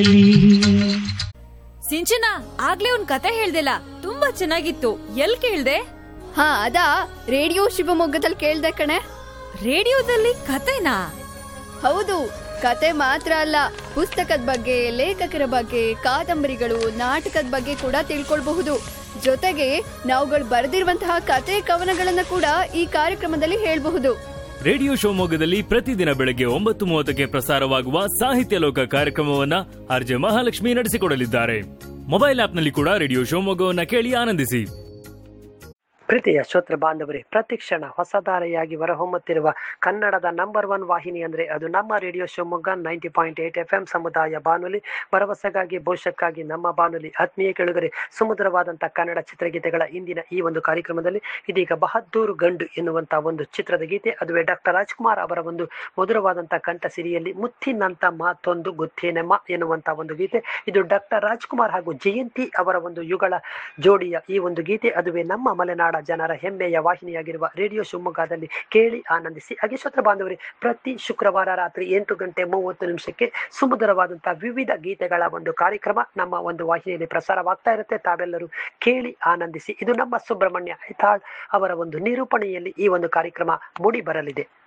ಸಿಂಚನ ಆಗ್ಲೇ ಒಂದ್ ಕತೆ ಹೇಳ್ದಿಲ್ಲ ತುಂಬಾ ಚೆನ್ನಾಗಿತ್ತು ಎಲ್ ಕೇಳ್ದೆ ಹಾ ಅದಾ ರೇಡಿಯೋ ಶಿವಮೊಗ್ಗದಲ್ಲಿ ಕೇಳ್ದೆ ಕಣೆ ರೇಡಿಯೋದಲ್ಲಿ ಕತೆನಾ ಹೌದು ಕತೆ ಮಾತ್ರ ಅಲ್ಲ ಪುಸ್ತಕದ ಬಗ್ಗೆ ಲೇಖಕರ ಬಗ್ಗೆ ಕಾದಂಬರಿಗಳು ನಾಟಕದ ಬಗ್ಗೆ ಕೂಡ ತಿಳ್ಕೊಳ್ಬಹುದು ಜೊತೆಗೆ ನಾವುಗಳು ಬರೆದಿರುವಂತಹ ಕತೆ ಕವನಗಳನ್ನ ಕೂಡ ಈ ಕಾರ್ಯಕ್ರಮದಲ್ಲಿ ಹೇಳ್ಬಹುದು ರೇಡಿಯೋ ಶಿವಮೊಗ್ಗದಲ್ಲಿ ಪ್ರತಿದಿನ ಬೆಳಗ್ಗೆ ಒಂಬತ್ತು ಮೂವತ್ತಕ್ಕೆ ಪ್ರಸಾರವಾಗುವ ಸಾಹಿತ್ಯ ಲೋಕ ಕಾರ್ಯಕ್ರಮವನ್ನ ಆರ್ಜೆ ಮಹಾಲಕ್ಷ್ಮಿ ನಡೆಸಿಕೊಡಲಿದ್ದಾರೆ ಮೊಬೈಲ್ ಆಪ್ನಲ್ಲಿ ಕೂಡ ರೇಡಿಯೋ ಶಿವಮೊಗ್ಗವನ್ನ ಕೇಳಿ ಆನಂದಿಸಿ ಪ್ರೀತಿಯ ಶ್ರೋತೃ ಬಾಂಧವರೇ ಪ್ರತಿಕ್ಷಣ ಹೊಸದಾರೆಯಾಗಿ ಹೊರಹೊಮ್ಮುತ್ತಿರುವ ಕನ್ನಡದ ನಂಬರ್ ಒನ್ ವಾಹಿನಿ ಅಂದ್ರೆ ಅದು ನಮ್ಮ radio Shivamogga ninety point eight F M ಸಮುದಾಯ ಬಾನುಲಿ ಭರವಸೆಗಾಗಿ ಭವಿಷ್ಯಕ್ಕಾಗಿ ನಮ್ಮ ಬಾನುಲಿ ಆತ್ಮೀಯ ಕೆಳಗರೆ ಸುಮಧುರವಾದಂತಹ ಕನ್ನಡ ಚಿತ್ರಗೀತೆಗಳ ಇಂದಿನ ಈ ಒಂದು ಕಾರ್ಯಕ್ರಮದಲ್ಲಿ ಇದೀಗ ಬಹದ್ದೂರು ಗಂಡು ಎನ್ನುವಂತಹ ಒಂದು ಚಿತ್ರದ ಗೀತೆ ಅದುವೇ ಡಾಕ್ಟರ್ ರಾಜ್ಕುಮಾರ್ ಅವರ ಒಂದು ಮಧುರವಾದಂತಹ ಕಂಠ ಸಿರಿಯಲ್ಲಿ ಮುತ್ತಿನಂತ ಮಾತೊಂದು ಗೊತ್ತೇನೆಮ್ಮ ಎನ್ನುವಂತಹ ಒಂದು ಗೀತೆ ಇದು ಡಾಕ್ಟರ್ ರಾಜ್ಕುಮಾರ್ ಹಾಗೂ ಜಯಂತಿ ಅವರ ಒಂದು ಯುಗಳ ಜೋಡಿಯ ಈ ಒಂದು ಗೀತೆ ಅದುವೇ ನಮ್ಮ ಮಲೆನಾಡ ಜನರ ಹೆಮ್ಮೆಯ ವಾಹಿನಿಯಾಗಿರುವ ರೇಡಿಯೋ ಶಿವಮೊಗ್ಗದಲ್ಲಿ ಕೇಳಿ ಆನಂದಿಸಿ ಹಾಗೆ ಶ್ರೋತೃ ಬಾಂಧವರೇ ಪ್ರತಿ ಶುಕ್ರವಾರ ರಾತ್ರಿ ಎಂಟು ಗಂಟೆ ಮೂವತ್ತು ನಿಮಿಷಕ್ಕೆ ಸುಮಧುರವಾದಂತಹ ವಿವಿಧ ಗೀತೆಗಳ ಒಂದು ಕಾರ್ಯಕ್ರಮ ನಮ್ಮ ಒಂದು ವಾಹಿನಿಯಲ್ಲಿ ಪ್ರಸಾರವಾಗ್ತಾ ಇರುತ್ತೆ ತಾವೆಲ್ಲರೂ ಕೇಳಿ ಆನಂದಿಸಿ ಇದು ನಮ್ಮ ಸುಬ್ರಹ್ಮಣ್ಯ ಐತಾಳ್ ಅವರ ಒಂದು ನಿರೂಪಣೆಯಲ್ಲಿ ಈ ಒಂದು ಕಾರ್ಯಕ್ರಮ ಮೂಡಿ ಬರಲಿದೆ